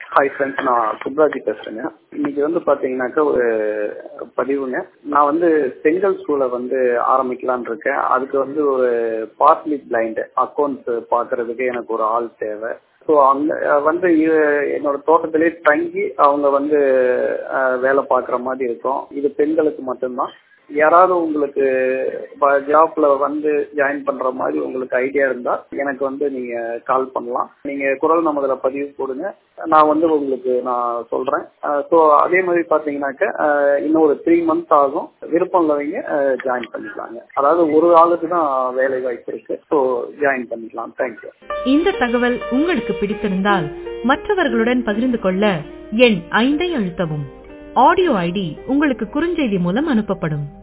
hi friends நான் சுப்ராஜி பேசுறேங்க இன்னைக்கு வந்து பாத்தீங்கன்னாக்கா ஒரு பதிவுங்க நான் வந்து செங்கல் ஸ்கூலை வந்து ஆரம்பிக்கலாம்னு இருக்கேன் அதுக்கு வந்து ஒரு பார்ட்லி பிளைண்ட் அக்கௌண்ட்ஸ் பாக்குறதுக்கு எனக்கு ஒரு ஆள் தேவை ஸோ அந்த வந்து இ- என்னோட தோட்டத்திலே தங்கி அவங்க வந்து அஹ், வேலை பார்க்குற மாதிரி இருக்கும் இது பெண்களுக்கு மட்டும்தான் யாராவது உங்களுக்கு ஜாப்ல வந்து ஜாயின் பண்ற மாதிரி உங்களுக்கு ஐடியா இருந்தா எனக்கு வந்து நீங்க கால் பண்ணலாம் நீங்க குரல் நமதுல பதிவு போடுங்க நான் வந்து உங்களுக்கு நான் சொல்றேன் ஸோ அதே மாதிரி பாத்தீங்கன்னாக்க அஹ், இன்னும் ஒரு த்ரீ மந்த் ஆகும் விருப்பம் உள்ளவங்க ஜாயின் பண்ணிக்கலாங்க அதாவது ஒரு ஆளுக்கு தான் வேலை வாய்ப்பு இருக்கு ஸோ ஜாயின் பண்ணிக்கலாம் தேங்க்யூ இந்த தகவல் உங்களுக்கு பிடித்திருந்தால் மற்றவர்களுடன் பகிர்ந்து கொள்ள எண் ஐந்தை அழுத்தவும் ஆடியோ ஐடி உங்களுக்கு குறுஞ்செய்தி மூலம் அனுப்பப்படும்